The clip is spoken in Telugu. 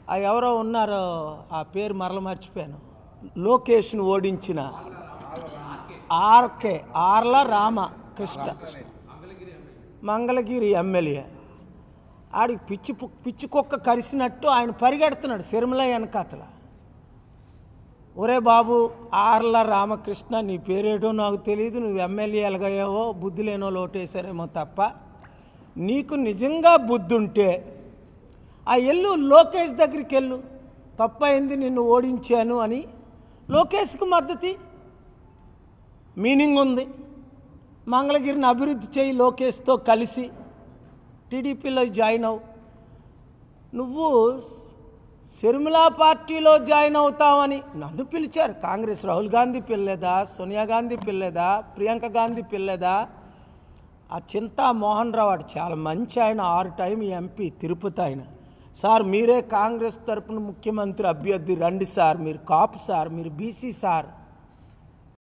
ఆ ఎవరో ఉన్నారో ఆ పేరు మరల మర్చిపోయాను లోకేష్ను ఓడించిన ఆర్కే ఆర్ల రామ కృష్ణ మంగళగిరి ఎమ్మెల్యే ఆడికి పిచ్చి పు- పిచ్చి కుక్క కరిసినట్టు ఆయన పరిగెడుతున్నాడు సిరిమల వెనకాతల ఒరే బాబు ఆర్ల రామకృష్ణ నీ పేరేటో నాకు తెలియదు నువ్వు ఎమ్మెల్యే ఎలాగయ్యావో బుద్ధి లేనో లోటేశారేమో తప్ప నీకు నిజంగా బుద్ధి ఉంటే ఆ ఎల్లు లోకేష్ దగ్గరికి వెళ్ళు తప్పైంది నిన్ను ఓడించాను అని లోకేష్కి మద్దతు మీనింగ్ ఉంది మంగళగిరిని అభివృద్ధి చేయి లోకేష్తో కలిసి టీడీపీలో జాయిన్ అవు నువ్వు శర్మిలా పార్టీలో జాయిన్ అవుతావని నన్ను పిలిచారు కాంగ్రెస్ రాహుల్ గాంధీ పిల్లలేదా సోనియా గాంధీ పిల్లలేదా ప్రియాంక గాంధీ పిల్లలేదా ఆ చింతా మోహన్ రావు వాడు చాలా మంచి ఆయన ఆరు టైం ఎంపీ తిరుపతి ఆయన సార్ మీరే కాంగ్రెస్ తరపున ముఖ్యమంత్రి అభ్యర్థి రండి సార్ మీరు కాపు సార్ మీరు బీసీ సార్